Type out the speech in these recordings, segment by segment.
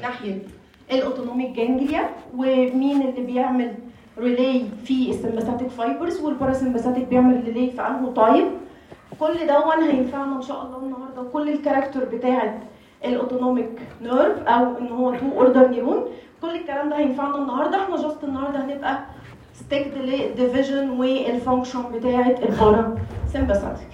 ناحيه الاوتونوميك جانجليا ومين اللي بيعمل ريلي في السمباثيك فايبرز والباراسمباثيك بيعمل ريلي في انه تايب كل دون هينفعنا ان شاء الله النهارده وكل الكاركتر بتاعه الاوتونوميك نيرف او ان هو تو اوردر نيرون كل الكلام ده هينفعنا النهارده احنا جاست النهارده هنبقى ستيك ديفيجن والفانكشن بتاعه البارا سمباثيك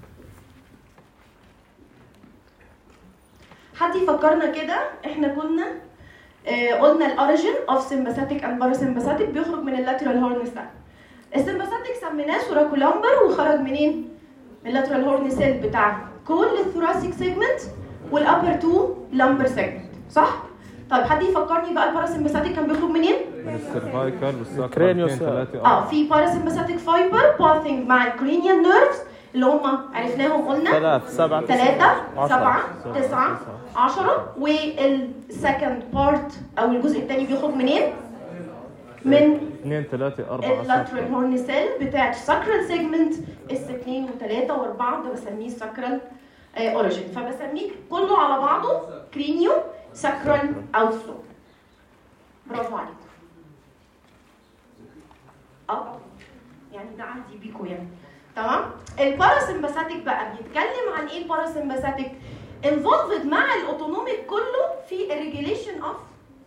حد يفكرنا كده احنا كنا آه قلنا الاوريجين اوف سمباثيك اند باراسمباثيك بيخرج من اللاترال هورن سيل السمباثيك سميناه سوراكولامبر وخرج منين؟ من اللاترال هورن سيل بتاع كل الثوراسيك سيجمنت والابر تو لامبر سيجمنت صح؟ طيب حد يفكرني بقى الباراسمباثيك كان بيخرج منين؟ من السيرفايكال والساكرال الكرانيوس. اثنين ثلاثة اه في باراسمباثيك فايبر باثنج مع الكرينيال نيرفز اللي هم عرفناهم قلنا ثلاث سبعة ثلاثة عشرة. سبعة سبعة، تسعة عشرة والسكند بارت أو الجزء الثاني بيخرج منين؟ من اثنين ثلاثة أربعة اللاترال هورن سيل بتاعت الساكرال سيجمنت اس 2 و3 و4 ده بسميه ساكرال اوريجين فبسميه كله على بعضه كرينيو ساكرال اوتفلو برافو عليكم اه يعني ده عندي بيكو يعني تمام الباراسمباثيك بقى بيتكلم عن ايه الباراسمباثيك انفولفد مع الاوتونوميك كله في الريجيليشن اوف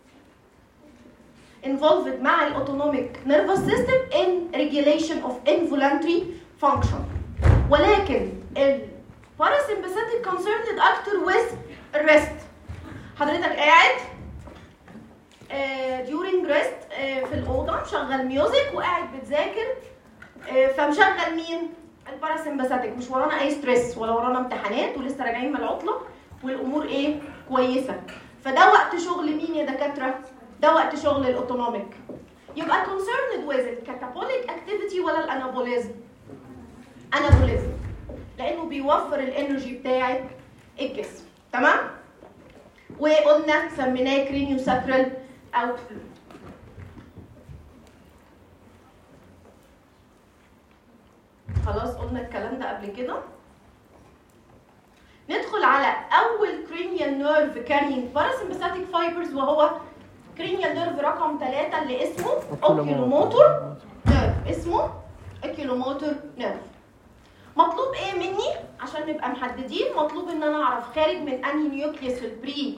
involved مع الاوتونوميك nervous system in regulation of involuntary function ولكن ال parasympathetic concerned actor with rest حضرتك قاعد آه، during rest آه، في الأوضة مشغل ميوزك وقاعد بتذاكر آه، فمشغل مين؟ الباراسمباثيك مش ورانا أي ستريس ولا ورانا امتحانات ولسه راجعين من العطلة والأمور إيه؟ كويسة فده وقت شغل مين يا دكاترة؟ ده وقت شغل الاوتونوميك يبقى concerned with الكاتابوليك اكتيفيتي ولا الانابوليزم انابوليزم لانه بيوفر الانرجي بتاعه الجسم تمام وقلنا سميناه كرينيو ساكرال اوتفلو خلاص قلنا الكلام ده قبل كده ندخل على اول cranial nerve carrying parasympathetic fibers وهو cranial nerve رقم 3 اللي اسمه oculomotor nerve اسمه oculomotor nerve مطلوب ايه مني عشان نبقى محددين مطلوب ان انا اعرف خارج من انهي نيوكليس في البري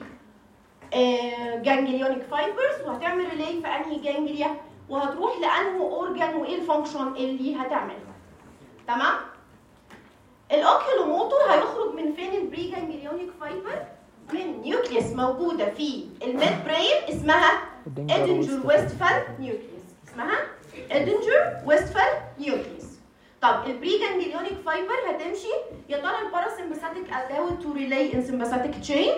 جانجليونيك فايبرز وهتعمل ريلي في انهي جانجليا وهتروح لانه اورجان وايه الفانكشن اللي هتعملها تمام الاوكيولوموتور هيخرج من فين البري جانجليونيك فايبر من نيوكليس موجوده في الميد برين اسمها ادنجر ويستفال نيوكليس اسمها ادنجر ويستفال نيوكليس طب البري جانجليونيك فايبر هتمشي يا ترى الباراسمباثيك allowed to relay in sympathetic chain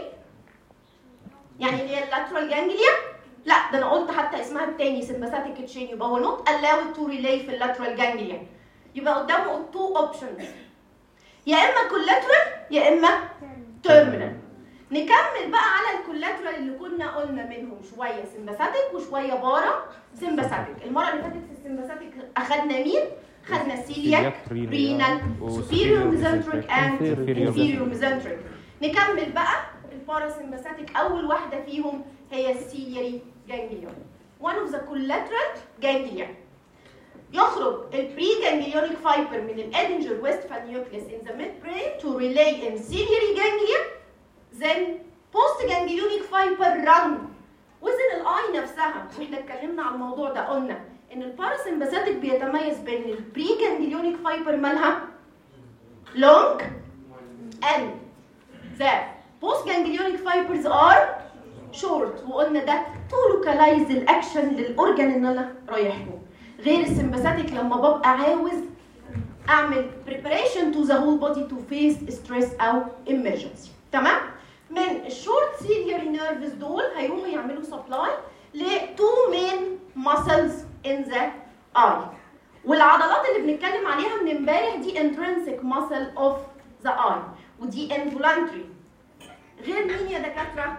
يعني اللي هي اللاترال جانجليا لا ده انا قلت حتى اسمها التاني sympathetic chain يبقى هو not allowed to relay في اللاترال جانجليا يبقى قدامه two options يا اما كولاترال يا اما تيرمينال نكمل بقى على الكولاترال اللي كنا قلنا منهم شويه سمباثيك وشويه بارا سمباثيك المره اللي فاتت في السمباثيك اخدنا مين خدنا السيلياك رينال رينال سوبيريور ميزنتريك اند inferior انفيريور ميزنتريك نكمل بقى الباراسمباثيك اول واحده فيهم هي السيلياري جانجليون one of the collateral ganglia يخرج البري جانجليونيك فايبر من الادنجر ويستفال نيوكليس in the midbrain to relay in ciliary ganglia then post ganglionic fiber run within الاي نفسها واحنا اتكلمنا عن الموضوع ده قلنا ان الباراسمباثيك بيتميز بين البري جانجليونيك فايبر مالها long and the post ganglionic fibers are short وقلنا ده to localize الاكشن للاورجن اللي انا رايح له غير السمباثيك لما ببقى عاوز اعمل preparation to the whole body to face stress او emergency تمام من الشورت سيلياري نيرفز دول هيروحوا يعملوا سبلاي ل two main muscles in the eye والعضلات اللي بنتكلم عليها من امبارح دي intrinsic muscle of the eye ودي involuntary غير مين يا دكاتره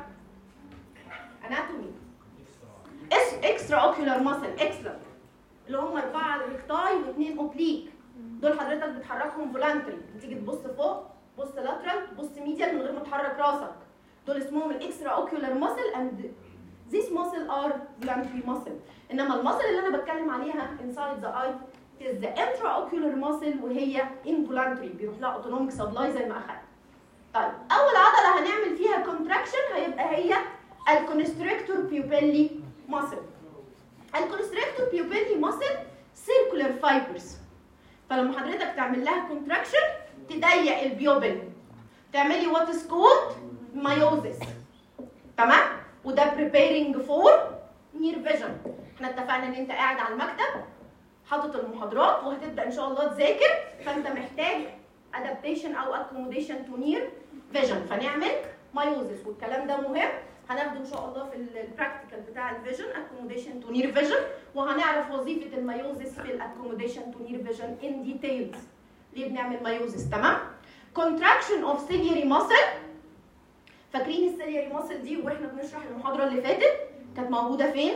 anatomy اس اكسترا اوكيولار ماسل اكسترا اللي هم اربعه ريكتاي واثنين اوبليك دول حضرتك بتحركهم فولانتري تيجي تبص فوق بص لاترال بص ميديال من غير ما تحرك راسك دول اسمهم الاكسترا اوكيولار ماسل اند these muscle are glandular muscle انما المصل اللي انا بتكلم عليها inside the eye is the intraocular muscle وهي involuntary بيروح لها autonomic supply زي ما اخدت طيب اول عضله هنعمل فيها contraction هيبقى هي الكونستريكتور بيوبيلي muscle الكونستريكتور بيوبيلي muscle circular fibers فلما حضرتك تعمل لها contraction تضيق البيوبل تعملي what is called meiosis تمام وده preparing for near vision احنا اتفقنا ان انت قاعد على المكتب حاطط المحاضرات وهتبدا ان شاء الله تذاكر فانت محتاج adaptation او accommodation to near vision فنعمل meiosis والكلام ده مهم هناخده ان شاء الله في البراكتيكال بتاع الفيجن accommodation to near vision وهنعرف وظيفه الميوزس في الاكوموديشن to near vision in details ليه بنعمل ميوزس تمام contraction of ciliary muscle فاكرين السيلياري ماسل دي واحنا بنشرح المحاضره اللي فاتت كانت موجوده فين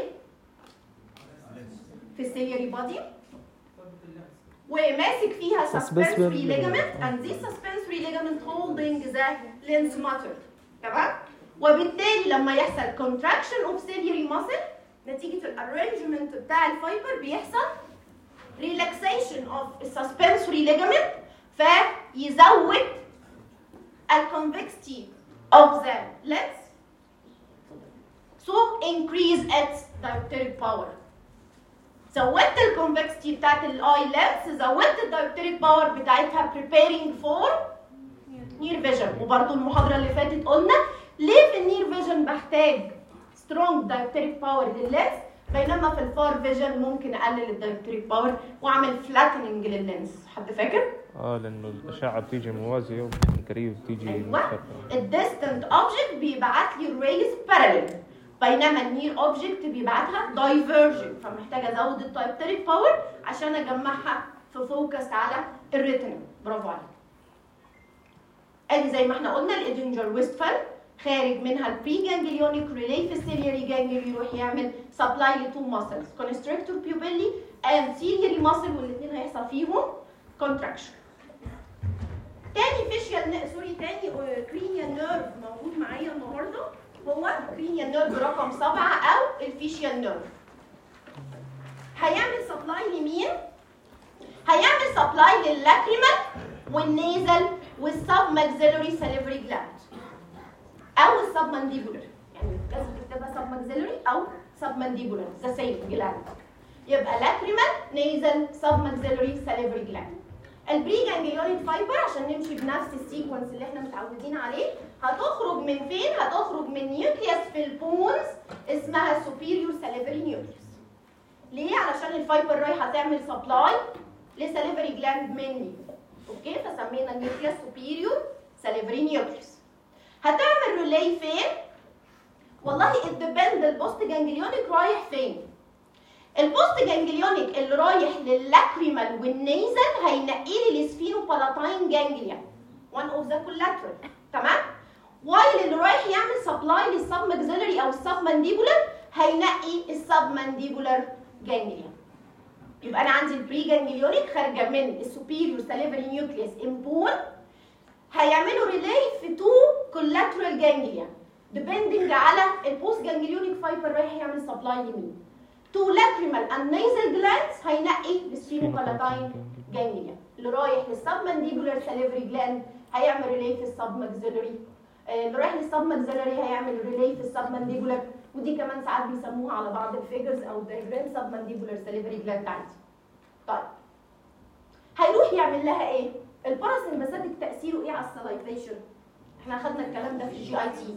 في السيلياري بادي وماسك فيها suspensory ligament and this suspensory ligament holding the lens matter تمام وبالتالي لما يحصل contraction of ciliary muscle نتيجه الارينجمنت بتاع الفايبر بيحصل relaxation of suspensory ligament فيزود الconvexity of the lens so increase its dioptric power زودت الكونفكستي بتاعت الاي لينس زودت الدايوبتريك باور بتاعتها preparing for نير فيجن وبرده المحاضره اللي فاتت قلنا ليه في النير فيجن بحتاج سترونج دايوبتريك باور لللينس بينما في الفار فيجن ممكن اقلل الدايوبتريك باور واعمل فلاتننج لللينس حد فاكر؟ اه لانه الاشعه بتيجي موازيه وقريب بتيجي ايوه متفرقة. الديستنت اوبجكت بيبعت لي الريز باراليل بينما النير اوبجكت بيبعتها دايفرجن فمحتاجه ازود الدايبتريك باور عشان اجمعها في فوكس على الريتنا برافو عليك ادي زي ما احنا قلنا الايدنجر ويستفال خارج منها البري جانجليونيك ريلي في السيلياري جانجلي يروح يعمل سبلاي لتو ماسلز كونستريكتور بيوبيلي اند سيلياري ماسل والاثنين هيحصل فيهم كونتراكشن تاني فيشيال سوري تاني كرينيال نيرف موجود معايا النهارده هو كرينيال نيرف رقم سبعة او الفيشيال نيرف هيعمل سبلاي لمين؟ هيعمل سبلاي للاكريمال والنيزل والسب ماكسيلوري ساليفري جلاند او السب مانديبولر يعني لازم تكتبها سب ماكسيلوري او سب مانديبولر ذا سيم جلاند يبقى لاكريمال نيزل سب ماكسيلوري ساليفري جلاند البري جانجليونيك فايبر عشان نمشي بنفس السيكونس اللي احنا متعودين عليه هتخرج من فين؟ هتخرج من نيوكليوس في البونز اسمها سوبيريور ساليفري نيوكليوس. ليه؟ علشان الفايبر رايحه تعمل سبلاي لساليفري جلاند مني. اوكي؟ فسمينا النيوكليوس سوبيريور ساليفري نيوكليوس. هتعمل ريلي فين؟ والله الديبند البوست جانجليونيك رايح فين؟ البوست جانجليونيك اللي رايح للاكريمال والنيزل هينقي لي السفينوبالاتاين جانجليا one of the collateral تمام وايل اللي رايح يعمل سبلاي للسب ماكسيلري او السب مانديبولر هينقي السب مانديبولر جانجليا يبقى انا عندي البري جانجليونيك خارجه من السوبيريور ساليفري نيوكليوس امبون هيعملوا ريلي في تو كولاترال جانجليا ديبندنج على البوست جانجليونيك فايبر رايح يعمل سبلاي لمين تو لاكريمال اند نيزل جلاندز هينقي السفينوبالاتاين جانجليا اللي رايح للسب مانديبولار ساليفري جلاند هيعمل ريلي في السب ماكسيلري اللي رايح للسب ماكسيلري هيعمل ريلي في السب مانديبولار ودي كمان ساعات بيسموها على بعض الفيجرز او الدايجرام سب مانديبولار ساليفري جلاند عادي طيب هيروح يعمل لها ايه الباراسمباثيك تاثيره ايه على السلايفيشن احنا اخدنا الكلام ده في الجي اي تي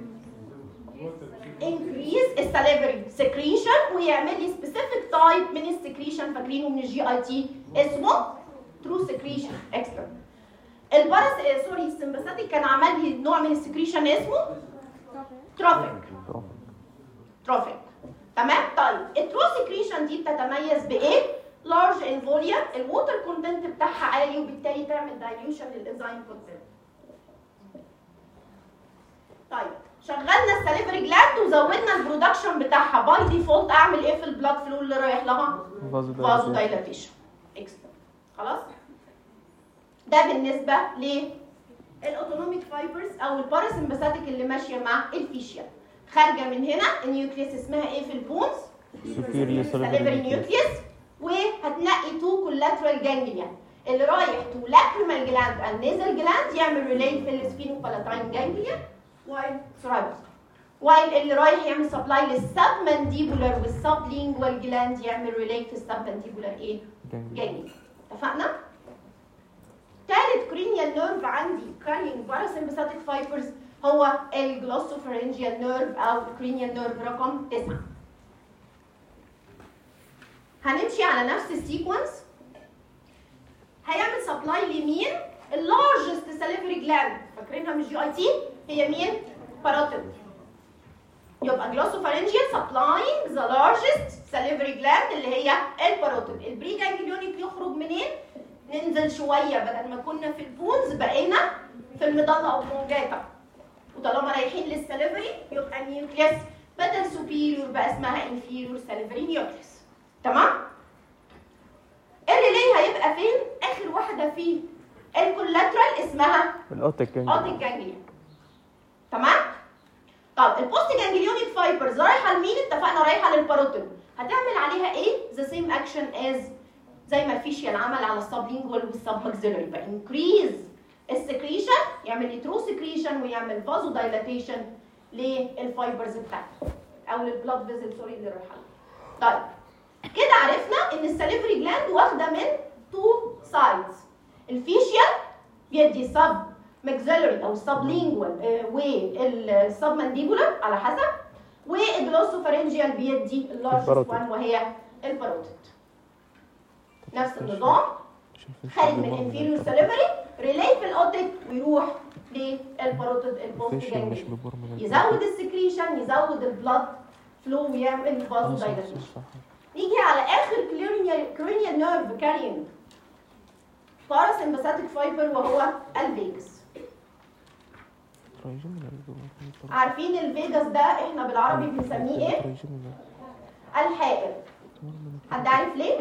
increase السليفري secretion ويعمل لي specific type من السكريشن فاكرينه من الجي اي تي اسمه true secretion اكسترا البارس آه، سوري السمباثيك كان عمل لي نوع من السكريشن اسمه تروفيك تروفيك تمام طيب الترو سكريشن دي بتتميز بايه لارج ان فوليوم الووتر كونتنت بتاعها عالي وبالتالي تعمل دايليوشن للانزيم كونتنت طيب شغلنا السليفري جلاند وزودنا البرودكشن بتاعها باي ديفولت اعمل ايه في البلاد فلو اللي رايح لها فازو فازو دايلاتيشن اكسترا خلاص ده بالنسبه ل الاوتونوميك فايبرز او الباراسمباثيك اللي ماشيه مع الفيشيا خارجه من هنا النيوكليس اسمها ايه في البونز superior salivary ساليفري nucleus. نيوكليس وهتنقي تو كولاترال جانجليا اللي رايح تو لاكريمال جلاند اند نيزل جلاند يعمل ريلي في السفينوبالاتاين جانجليا وايل سرايبس وايل اللي رايح يعمل سبلاي للسب مانديبولار والسب لينجوال جلاند يعمل ريلي في السب مانديبولار ايه Ganglion. جانجليا اتفقنا؟ تالت كرينيال نيرف عندي كارينج باراسمباثيك فايبرز هو الجلوسوفرنجيال نيرف او كرينيال نيرف رقم 9 هنمشي على نفس السيكونس هيعمل سبلاي لمين؟ اللارجست ساليفري جلاند فاكرينها مش جي اي تي هي مين؟ باروتيد يبقى جلوسوفارنجيال سبلاينج ذا لارجست ساليفري جلاند اللي هي الباروتيد البري جانجليونيك يخرج منين؟ ننزل شويه بدل ما كنا في البونز بقينا في المضله او مونجاتا وطالما رايحين للساليفري يبقى النيوكليس بدل سوبيريور بقى اسمها انفيريور ساليفري نيوكليس تمام؟ الريلي هيبقى فين؟ اخر واحده في الكولاترال اسمها الاوتيك ganglion. اوتيك جانجليون تمام؟ طب البوست جانجليونيك فايبرز رايحه لمين؟ اتفقنا رايحه للباروتيد هتعمل عليها ايه؟ ذا سيم اكشن از زي ما الفيشيال عمل على السبلينجوال والسب ماكسيلري بقى انكريز السكريشن يعمل ايترو سكريشن ويعمل فازو دايلاتيشن للفايبرز بتاعته او للبلاد فيزل سوري اللي رايحه له. طيب كده عرفنا ان الساليفري جلاند واخده من تو سايدز الفيشيال بيدي سب ماكسيلري او سب لينجوال والسب مانديبولار على حسب والجلوسوفارنجيال بيدي اللارجست الباروتيد. وان وهي الباروتيد نفس النظام شوف خارج من الانفيريور ساليفري ريلي في الاوتيك ويروح للباروتيد البوست الفيشيال مش جانجلي ببرمجة يزود السكريشن يزود البلاد فلو ويعمل فازو آه، صح، دايلاتيشن صح، صح. نيجي على اخر كرينيال نيرف كارينج باراسمباثيك فايبر وهو الفيجاس trigeminal. عارفين الفيجاس ده احنا بالعربي بنسميه ايه؟ trigeminal. الحائر حد عارف ليه؟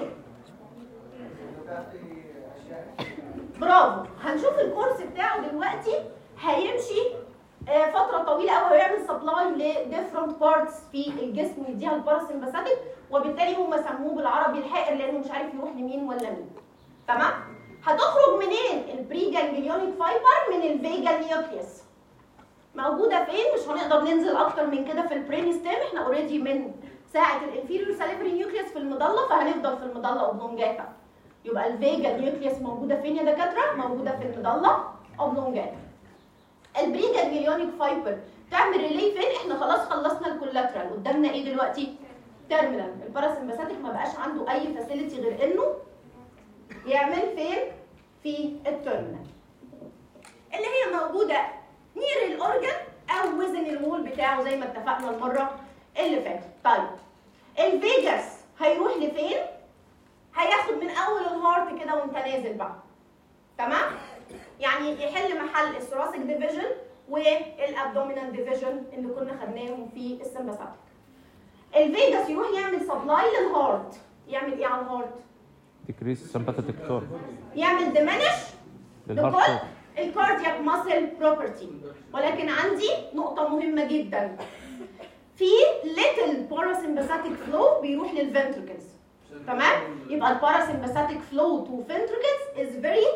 برافو هنشوف الكورس بتاعه دلوقتي هيمشي آه، فتره طويله قوي ويعمل سبلاي لديفرنت بارتس في الجسم ويديها الباراسمباثيك وبالتالي هم سموه بالعربي الحائر لانه مش عارف يروح لمين ولا مين تمام هتخرج منين البري جانجليونيك فايبر من الفيجا نيوكليوس موجوده فين مش هنقدر ننزل اكتر من كده في البرين ستيم احنا اوريدي من ساعه الانفيريور ساليفري نيوكليوس في المضله فهنفضل في المضله اوبلونجاتا يبقى الفيجا نيوكليوس موجوده فين يا دكاتره موجوده في المضله اوبلونجاتا البري جانجليونيك فايبر تعمل ريلي فين احنا خلاص خلصنا الكولاترال قدامنا ايه دلوقتي تيرمينال الباراسمباثيك ما بقاش عنده اي فاسيلتي غير انه يعمل فين في التيرمينال اللي هي موجوده نير الاورجن او وزن الوول بتاعه زي ما اتفقنا المره اللي فاتت طيب الفيجاس هيروح لفين هياخد من اول الهارت كده وانت نازل بقى تمام يعني يحل محل الثوراسيك ديفيجن والابدومينال ديفيجن اللي كنا خدناهم في السمباثيك الفيجاس يروح يعمل سبلاي للهارت يعمل ايه على الهارت decrease sympathetic tone يعمل ديمينش للهارت لكل ريت. الكاردياك ماسل بروبرتي ولكن عندي نقطة مهمة جدا في ليتل باراسمباثيك فلو بيروح للفنتركلز تمام يبقى الباراسمباثيك فلو تو ventricles is very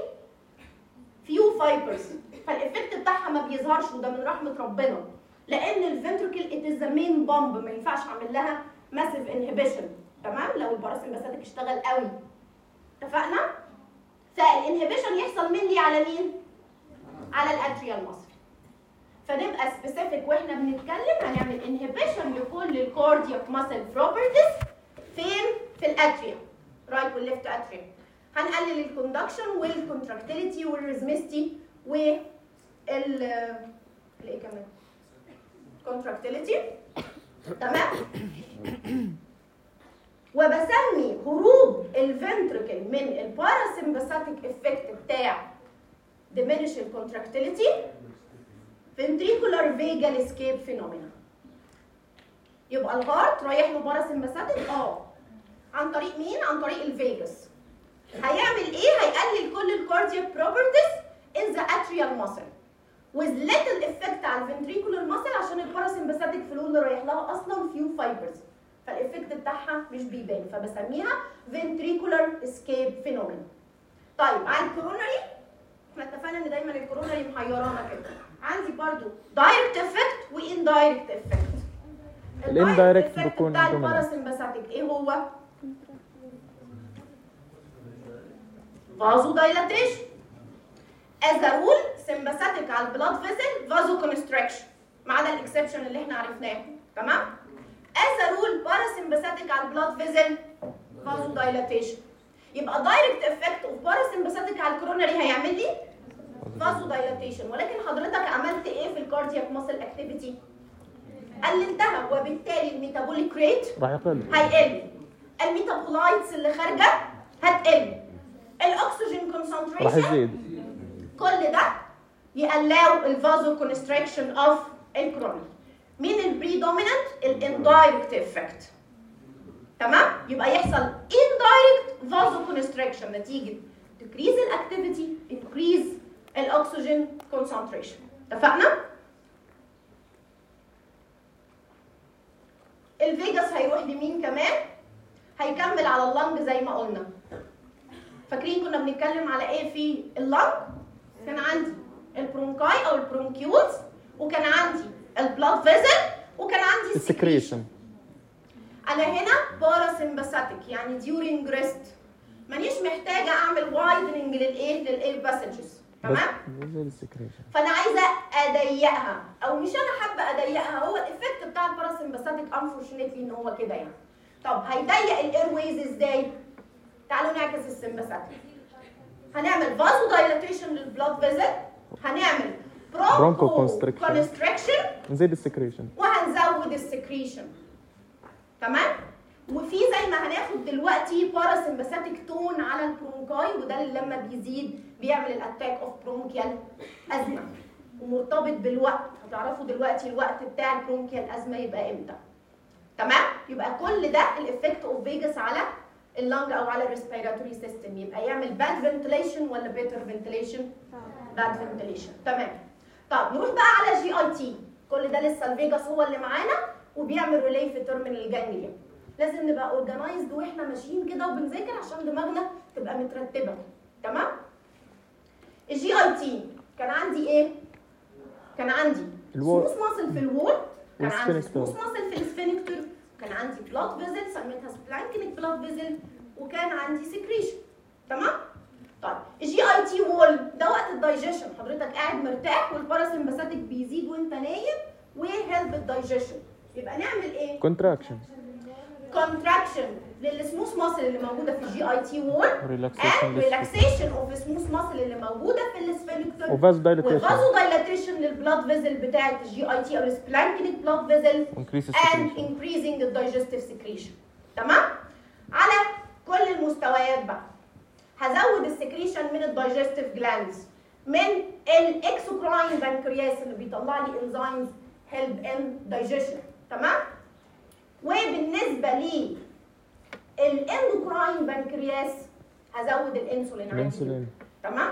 few fibers فالإفكت بتاعها ما بيظهرش وده من رحمة ربنا لأن الفنتركل it is the main bomb ما ينفعش أعمل لها massive inhibition تمام لو الباراسمباثيك اشتغل قوي اتفقنا؟ فالانهبيشن يحصل مني على مين؟ على الاتريال ماسل فنبقى سبيسيفيك واحنا بنتكلم هنعمل انهبيشن لكل الكاردياك ماسل بروبرتيز فين؟ في الاتريا رايت والليفت اتريا هنقلل الكوندكشن والكونتراكتيليتي والريزمستي وال الايه كمان؟ كونتراكتيليتي تمام؟ وبسمي هروب الفنتركل من الباراسمباثيك افكت بتاع diminish الكونتراكتيليتي ventricular vagal escape phenomena يبقى الهارت رايح له باراسمباثيك اه عن طريق مين؟ عن طريق الفيجاس هيعمل ايه؟ هيقلل كل الكاردياك بروبرتيز in the atrial muscle with little effect على الفنتريكولار ماسل عشان الباراسمباثيك فلو اللي رايح لها اصلا فيو فايبرز فالافكت بتاعها مش بيبان فبسميها ventricular escape phenomenon طيب على الكورونري احنا اتفقنا ان دايما الكورونري محيرانا كده عندي برضو دايركت افكت واندايركت افكت الindirect بيكون بتاع dominant. الباراسمباثيك ايه هو؟ فازو دايلاتيشن as a rule sympathetic على البلاد فيزل فازو كونستراكشن ما عدا الاكسبشن اللي احنا عرفناه تمام as a rule parasympathetic على البلاد فيزل فازو دايلاتيشن يبقى دايركت افكت اوف باراسمباثيك على الكورونري هيعمل لي فازو دايلاتيشن ولكن حضرتك عملت ايه في الكاردياك ماسل اكتيفيتي قللتها وبالتالي الميتابوليك ريت راح يقل هيقل الميتابولايتس اللي خارجه هتقل الاكسجين راح كونسنتريشن يزيد كل ده يقلاو الفازو كونستراكشن اوف الكروني مين البريدومينانت الاندايركت افكت تمام يبقى يحصل indirect vasoconstriction نتيجه decrease الاكتيفيتي increase الاكسجين concentration اتفقنا الفيجاس هيروح لمين كمان هيكمل على اللنج زي ما قلنا فاكرين كنا بنتكلم على ايه في اللنج كان عندي البرونكاي او البرونكيولز وكان عندي البلاد فيزل وكان عندي السكريشن انا هنا باراسمباثيك يعني during rest مانيش محتاجه اعمل وايدنج للايه للاير باسجز تمام زي السكريشن فانا عايزه اضيقها او مش انا حابه اضيقها هو الايفكت بتاع الباراسمباثيك انفورشنتلي ان هو كده يعني طب هيضيق الاير ويز ازاي تعالوا نعكس السمباثيك هنعمل فازو دايلاتيشن للبلاد فيزل هنعمل برونكو Bronchoconstriction. كونستريكشن نزيد السكريشن وهنزود السكريشن تمام وفي زي ما هناخد دلوقتي باراسمباثيك تون على البرونكاي وده اللي لما بيزيد بيعمل الاتاك اوف برونكيال ازمه ومرتبط بالوقت هتعرفوا دلوقتي الوقت بتاع البرونكيال ازمه يبقى امتى تمام يبقى كل ده الايفكت اوف فيجاس على اللنج او على الريسبيراتوري سيستم يبقى يعمل باد فنتليشن ولا بيتر فنتليشن باد فنتليشن تمام طب نروح بقى على جي اي تي كل ده لسه الفيجاس هو اللي معانا وبيعمل ريلي في تيرمينال جانجليا لازم نبقى اورجنايزد واحنا ماشيين كده وبنذاكر عشان دماغنا تبقى مترتبه تمام الجي اي تي كان عندي ايه كان عندي الوول. سموث ماسل في الوول كان عندي والسفنكتر. سموث ماسل في السفنكتر كان عندي بلاد فيزل سميتها سبلانكينيك بلاد فيزل وكان عندي سكريشن تمام طيب الجي اي تي وول ده وقت الدايجيشن حضرتك قاعد مرتاح والباراسمباثيك بيزيد وانت نايم وهيلب الدايجيشن يبقى نعمل ايه كونتراكشن كونتراكشن للسموث ماسل اللي موجوده في الجي اي تي وول Relaxation and relaxation اوف سموث ماسل اللي موجوده في السفنكتر وفاز دايليتيشن والفازو دايلاتيشن للبلاد فيزل بتاعه الجي اي تي او السبلانكينيك بلاد فيزل انكريس and السكريشن increasing the digestive secretion تمام على كل المستويات بقى هزود السكريشن من الدايجستيف جلاندز من الاكسوكراين بنكرياس اللي بيطلع لي انزيمز هيلب ان دايجيشن تمام وبالنسبه لي الاندوكراين بنكرياس هزود الانسولين عندي الانسولين تمام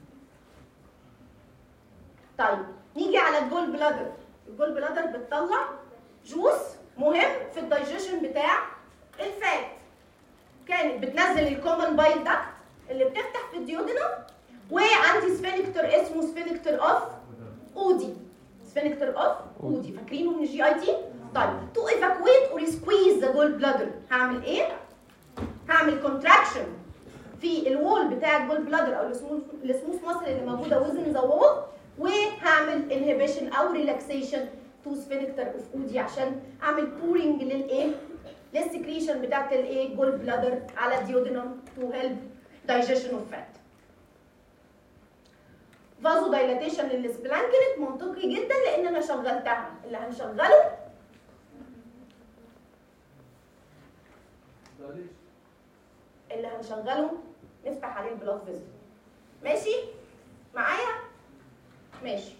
طيب نيجي على الجول بلادر الجول بلادر بتطلع جوس مهم في الدايجيشن بتاع الفات كانت بتنزل الكومن بايل داكت اللي بتفتح في الديودينم وعندي سفينكتر اسمه سفينكتر اوف اودي سفينكتر اوف اودي فاكرينه من الجي اي تي طيب تو ايفاكويت اور سكويز ذا جول بلادر هعمل ايه هعمل كونتراكشن في الوول بتاع الجول بلادر او السموث السموث ماسل اللي موجوده وزن ذا وول وهعمل انهبيشن او ريلاكسيشن تو سفينكتر اوف اودي عشان اعمل بورنج للايه للسكريشن بتاعت الايه جول بلادر على الديودينم تو هيلب دايجيشن اوف فات فازو دايلاتيشن للسبلانكينيك منطقي جدا لان انا شغلتها اللي هنشغله اللي هنشغله نفتح عليه البلاد فيزل ماشي معايا ماشي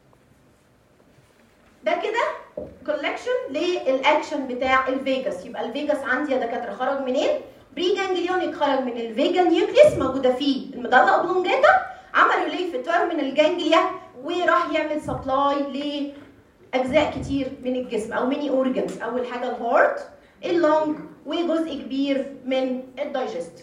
ده كده كولكشن للاكشن بتاع الفيجاس يبقى الفيجاس عندي يا دكاتره خرج منين بري جانجليونيك خرج من الفيجا نيوكليس موجوده فيه المدله اوبلونجاتا عمل ريلي في تيرمينال جانجليا وراح يعمل سبلاي لاجزاء كتير من الجسم او ميني اورجنز اول حاجه الهارت اللونج وجزء كبير من الدايجست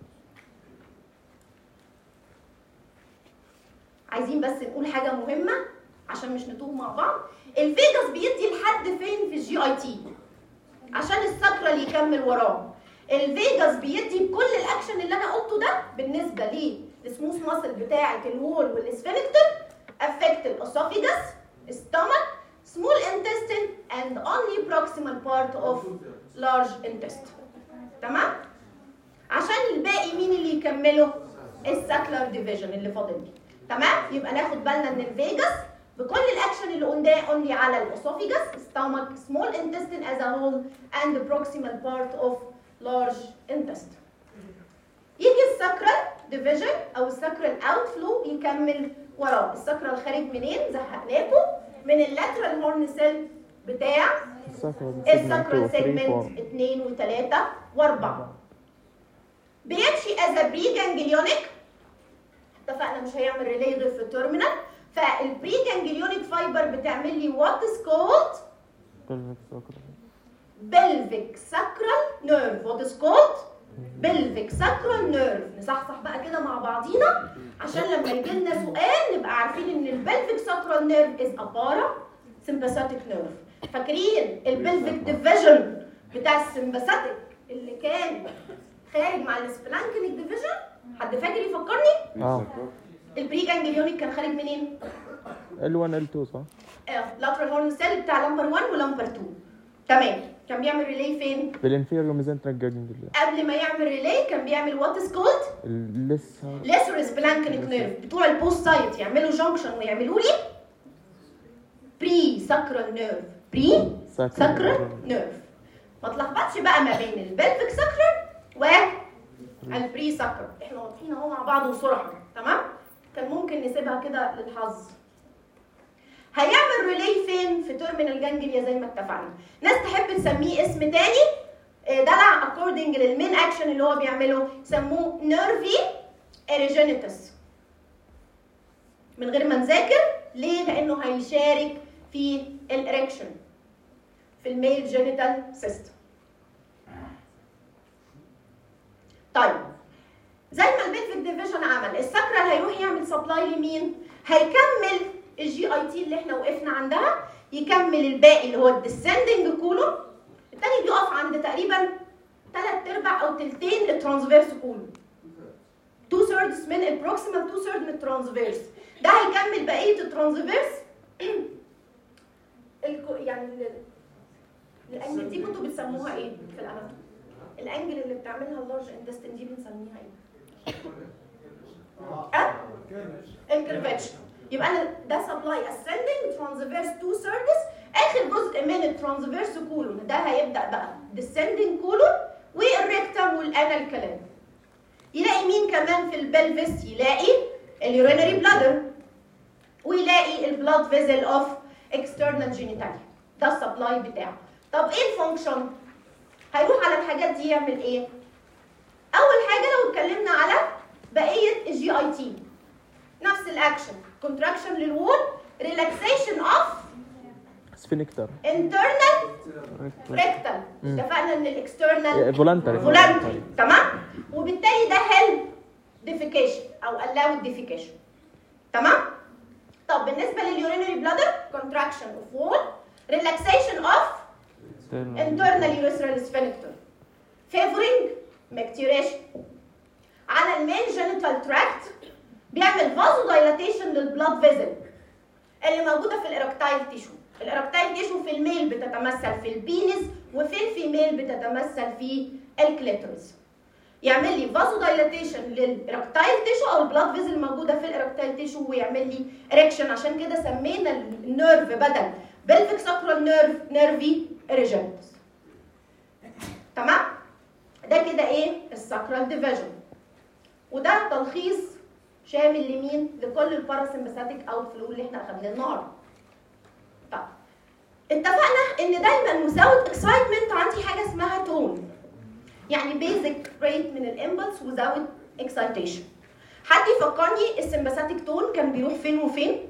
عايزين بس نقول حاجه مهمه عشان مش نتوه مع بعض الفيجاس بيدي لحد فين في الجي اي تي عشان الساكرال يكمل وراه الفيجاس بيدي بكل الاكشن اللي انا قلته ده بالنسبه للسموث ماسل بتاعه الوول والاسفنكتر افكت الاسوفيجاس stomach small intestine and only proximal part of large intestine تمام عشان الباقي مين اللي يكمله الساكلر ديفيجن اللي فاضل لي تمام يبقى ناخد بالنا ان الفيجاس بكل الاكشن اللي قلناه اونلي على الاسوفيجاس stomach small intestine as a whole and the proximal part of large intestine يجي الساكرال ديفيجن او الساكرال اوتفلو يكمل وراه الساكرال خارج منين زهقناكم من اللاترال هورن سيل بتاع الساكرال سيجمنت 2 و3 و4 بيمشي از بري جانجليونيك اتفقنا مش هيعمل ريلي غير في التيرمينال فالبري جانجليونيك فايبر بتعمل لي وات از كولد بلفيك ساكرال نيرف وات از كولد بلفيك ساكرال نيرف نصحصح بقى كده مع بعضينا عشان لما يجي لنا سؤال نبقى عارفين ان البلفيك ساكرال نيرف از ابارا سمباثيك نيرف فاكرين البلفيك ديفيجن بتاع السمباثيك اللي كان خارج مع السبلانكنيك ديفيجن حد فاكر يفكرني اه البري جانجليونيك كان خارج منين ال1 ال2 صح؟ اه لاترال هورن سيل بتاع لمبر 1 ولمبر 2 تمام كان بيعمل ريلي فين بالانفيريور ميزنترال جانجليا قبل ما يعمل ريلي كان بيعمل وات از كولد لسه ليسر سبلانكنيك نيرف بتوع البوست سايت يعملوا جنكشن ويعملوا لي بري ساكرال نيرف بري ساكرال نيرف ما تلخبطش بقى ما بين البلفيك ساكرال والبري ساكرال احنا واضحين اهو مع بعض وصراحه تمام كان ممكن نسيبها كده للحظ هيعمل ريلي فين في تيرمينال جانجليا زي ما اتفقنا ناس تحب تسميه اسم تاني آه، دلع اكوردنج للمين اكشن اللي هو بيعمله يسموه نيرفي اريجينيتس من غير ما نذاكر ليه لانه هيشارك في الاريكشن في الميل جينيتال سيستم طيب زي ما البلفيك ديفيجن عمل الساكرال هيروح يعمل سبلاي لمين هيكمل الجي اي تي اللي احنا وقفنا عندها يكمل الباقي اللي هو الديسندنج كولوم التاني بيقف عند تقريبا ثلاث ارباع او تلتين الترانسفيرس كولوم 2 ثيردز من البروكسيمال 2 ثيرد من الترانسفيرس ده هيكمل بقيه الترانسفيرس الكو- يعني ال- الانجل دي كنتوا بتسموها ايه في الاناتومي الانجل اللي بتعملها اللارج انتستين دي بنسميها ايه أه؟ الكيرفاتشر يبقى انا ده سبلاي اسcending ترانسفيرس 2 ثيردز اخر جزء من الترانسفيرس كولون ده هيبدا بقى descending كولون والريكتم والانال كلام يلاقي مين كمان في البلفس يلاقي اليورينري بلادر ويلاقي البلاد فيزل اوف اكسترنال جينيتاليا ده السبلاي بتاعه طب ايه الفانكشن هيروح على الحاجات دي يعمل ايه اول حاجه لو اتكلمنا على بقيه الجي اي تي نفس الاكشن كونتراكشن للوول ريلاكسيشن اوف سفينكتر internal rectal اتفقنا ان الاكسترنال فولنتري فولانتري تمام وبالتالي ده هيلب ديفيكيشن او allow ديفيكيشن تمام طب بالنسبه لليورينري بلادر كونتراكشن اوف وول ريلاكسيشن اوف internal urethral sphincter favoring micturition على المين جينيتال تراكت بيعمل فازو دايلاتيشن للبلاد فيزل اللي موجوده في الايركتايل تيشو الايركتايل تيشو في الميل بتتمثل في البينس وفي الفيميل بتتمثل في الكليتورس يعمل لي فازو دايلاتيشن للايركتايل تيشو او البلاد فيزل موجوده في الايركتايل تيشو ويعمل لي اريكشن عشان كده سمينا النيرف بدل بلفيك ساكرال نيرف نيرفي اريجنتس تمام ده كده ايه الساكرال ديفيجن وده تلخيص شامل لمين لكل الباراسمباثيك اوت فلو اللي احنا اخدناه النهارده طب اتفقنا ان دايما مزود اكسايتمنت عندي حاجه اسمها تون يعني بيزك ريت من الامبلس وزود اكسايتيشن حد يفكرني السمباثيك تون كان بيروح فين وفين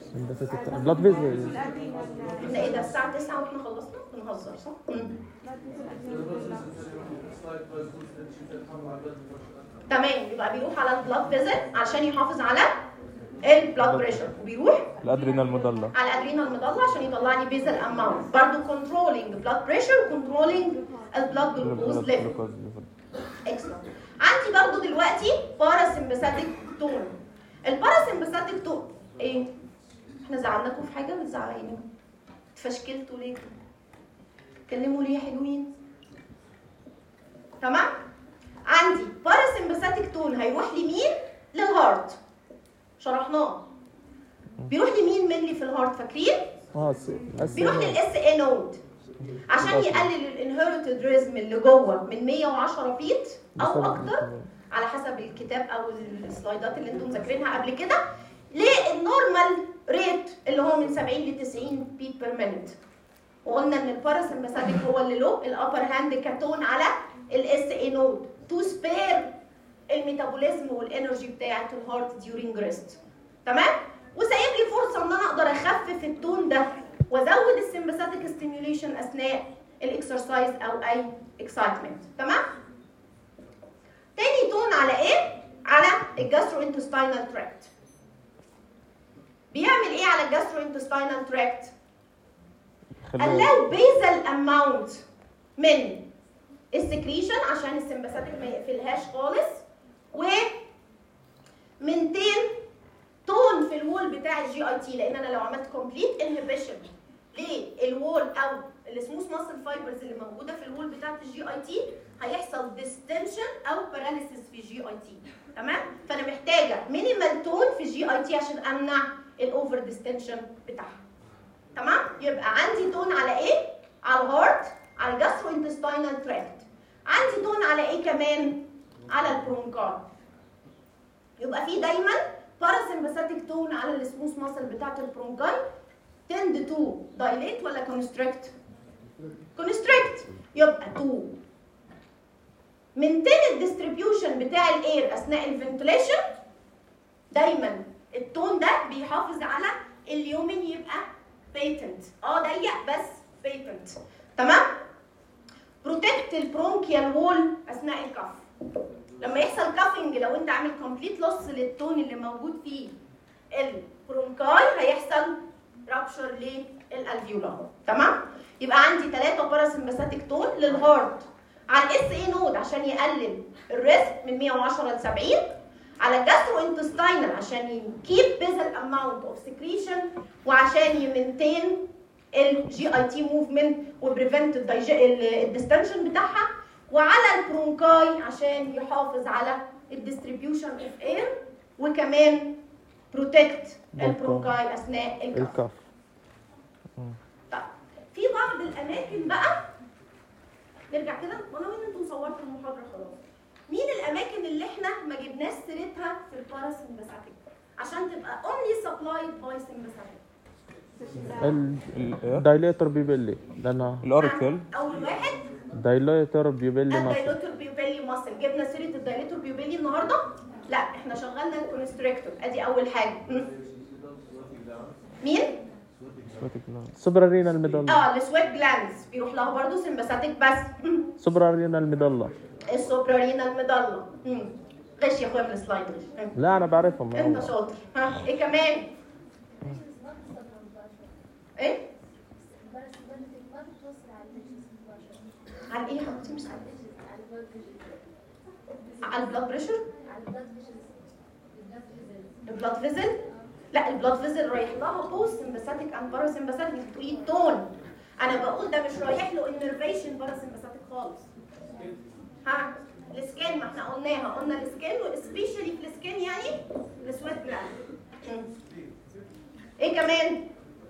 بلاد فيزل احنا ايه ده الساعه 9 واحنا خلصنا بنهزر صح مم. تمام يبقى بيروح على البلاد فيزل عشان يحافظ على البلاد بريشر وبيروح الادرينال مضله على الادرينال مضله عشان يطلع لي بيزل اماونت برضه كنترولينج بلاد بريشر وكنترولينج البلاد جلوكوز ليفل جلوكوز ليفل اكسلنت عندي برضو دلوقتي باراسمباثيك تون الباراسمباثيك تون ايه احنا زعلناكم في حاجه بتزعليني اتفشكلتوا ليه اتكلموا ليه يا حلوين تمام عندي باراسمباثيك تون هيروح لمين للهارت شرحناه بيروح لمين مني في الهارت فاكرين اه اس بيروح للاس اي نود عشان يقلل الانهيرتد ريزم اللي جوه من 110 فيت او اكتر على حسب الكتاب او السلايدات اللي انتم مذاكرينها قبل كده للنورمال ريت اللي هو من 70 ل 90 بيت بير مينيت وقلنا ان الباراسمباثيك هو اللي له الابر هاند كاتون على الاس اي نود تو سبير الميتابوليزم والانرجي بتاعه الهارت ديورينج ريست تمام وسايب لي فرصه ان انا اقدر اخفف التون ده وازود السمباثيك ستيميوليشن اثناء الاكسرسايز او اي اكسايتمنت تمام تاني تون على ايه على الجاسترو انتستينال تراكت بيعمل ايه على الجاسترو انتستينال تراكت allow basal amount من السكريشن عشان السمباثيك ما يقفلهاش خالص و منتين تون في الوول بتاع الجي اي تي لان انا لو عملت كومبليت انهبيشن للوول او السموث ماسل فايبرز اللي موجوده في الوول بتاعت الجي اي تي هيحصل ديستنشن او باراليسيس في الجي اي تي تمام فانا محتاجه مينيمال تون في الجي اي تي عشان امنع الاوفر ديستنشن بتاعها تمام يبقى عندي تون على ايه على الهارت على الجاسترو انتستينال تراكت عندي تون على ايه كمان على البرونكاي يبقى في دايما باراسمباثيك تون على السموث ماسل بتاعت البرونكاي تند تو دايليت ولا كونستريكت كونستريكت يبقى تو منتين الديستريبيوشن بتاع الاير اثناء الفنتليشن دايما التون ده بيحافظ على اليومين يبقى بيتنت اه ضيق بس بيتنت تمام بروتكت البرونكيال وول اثناء الكف لما يحصل كافنج لو انت عامل كومبليت لوس للتون اللي موجود فيه البرونكاي هيحصل رابشر للالفيولار تمام يبقى عندي ثلاثه باراسمباثيك تون للهارت على الاس اي نود عشان يقلل الريسك من 110 ل 70 على الجاسترو انتستينال عشان يكيب بيزل اماونت اوف سكريشن وعشان يمنتين الجي اي تي موفمنت وبريفنت الديستنشن بتاعها وعلى البرونكاي عشان يحافظ على الديستريبيوشن اوف اير وكمان بروتكت البرونكاي اثناء الكف الكف طيب في بعض الاماكن بقى نرجع كده وانا وين انتوا صورتوا المحاضره خلاص مين الاماكن اللي احنا ما جبناش سيرتها في الباراسمباثيك عشان تبقى only supplied by sympathetic الدايليتر بيبلي لانه الاوريكل اول واحد دايليتر بيبلي مصر الدايلوتور بيوبيلي ماسل جبنا سيره الدايلوتور بيوبيلي النهارده لا احنا شغلنا الكونستريكتور ادي اول حاجه م. مين سوبرارينا المضلة اه السويت جلاندز بيروح لها برضه سمباثيك بس م. سوبرارينا المضلة السوبرارينا المضله م. غش يا اخويا من السلايد غش م. لا انا بعرفهم انت شاطر ها ايه كمان ايه على ايه يا حبيبتي مش عارفه على البلاد بريشر البلاد فيزل لا البلاد فيزل رايح لها بوست سمباثيك اند باراسمباثيك انت بتقولي تون انا بقول ده مش رايح له انرفيشن باراسمباثيك خالص ها السكان ما احنا قلناها قلنا السكان وسبيشالي في السكان يعني السويت جلاند ايه كمان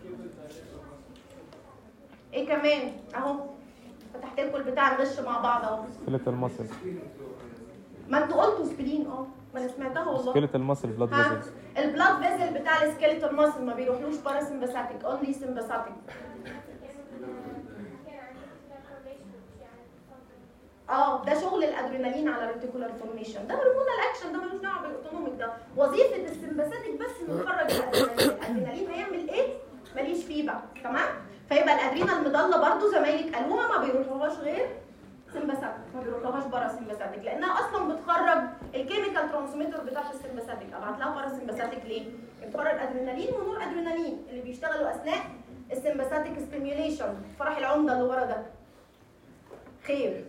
ايه كمان اهو فتحت لكم البتاع الغش مع بعض اهو سكيلت المصل ما انتوا قلتوا سبلين اه ما انا سمعتها والله سكيلت المصل بلاد ها فيزلز البلاد فيزل بتاع السكيلتون ماسل ما بيروحلوش باراسمباثيك اونلي سمباثيك اه طب ده شغل الادرينالين على الريتيكولار فورميشن ده هرمونال اكشن ده ملوش دعوه بالاوتونوميك ده وظيفه السمباثيك بس انه يخرج الادرينالين الادرينالين هيعمل ايه ماليش فيه بقى تمام فيبقى الادرينال مضله برضو زمايلك قالوها ما بيروحوهاش غير سمباثيك ما بيروحوهاش بره سمباثيك لانها اصلا بتخرج الكيميكال ترانسميتر بتاع السمباثيك ابعت لها بره سمباثيك ليه؟ بتخرج ادرينالين ونور ادرينالين اللي بيشتغلوا اثناء السمباثيك ستيميوليشن فرح العمده اللي ورا ده خير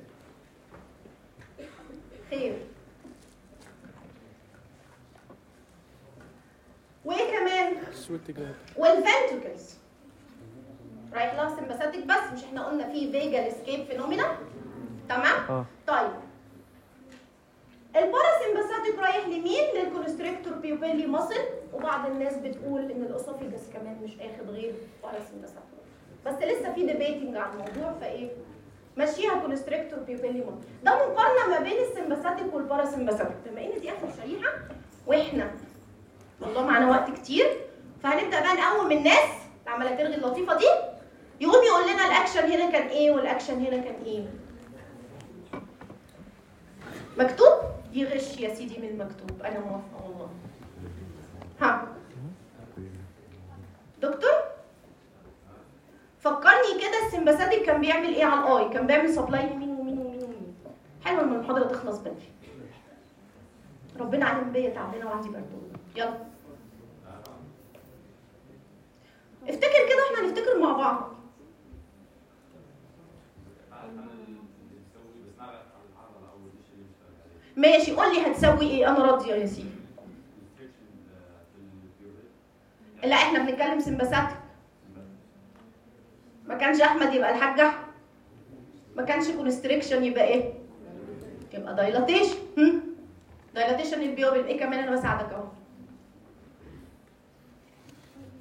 خير وايه كمان سويت جلاند والفنتركلز رايح لها سمباثيك بس مش احنا قلنا في فيجال اسكيب فينومينا تمام اه طيب الباراسمباثيك رايح لمين للكونستريكتور بيوبيلي ماسل وبعض الناس بتقول ان الاسوفيجس كمان مش اخد غير باراسمباثيك بس لسه في ديبيتنج على الموضوع فايه مشيها كونستريكتور بيوبيلي ماسل ده مقارنه ما بين السمباثيك والباراسمباثيك بما ان دي اخر شريحه واحنا والله معانا وقت كتير فهنبدا بقى نقوم الناس اللي عماله ترغي اللطيفه دي يقوم يقول لنا الاكشن هنا كان ايه والاكشن هنا كان ايه مكتوب دي غش يا سيدي من المكتوب انا موافقه والله ها دكتور فكرني كده السمباثيك كان بيعمل ايه على الاي كان بيعمل سبلاي لمين ومين ومين ومين حلو ان المحاضره تخلص بدري ربنا علم بيا تعبانه وعندي بردون يلا افتكر كده احنا هنفتكر مع بعض ماشي قول لي هتسوي ايه انا راضيه يا سيدي لا احنا بنتكلم سمباثيك ما كانش احمد يبقى الحاج احمد ما كانش كونستريكشن يبقى ايه يبقى دايلاتيشن دايلاتيشن البيوبل ايه كمان انا بساعدك اهو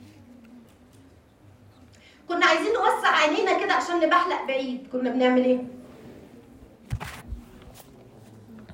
كنا عايزين نوسع عينينا كده عشان نبحلق بعيد كنا بنعمل ايه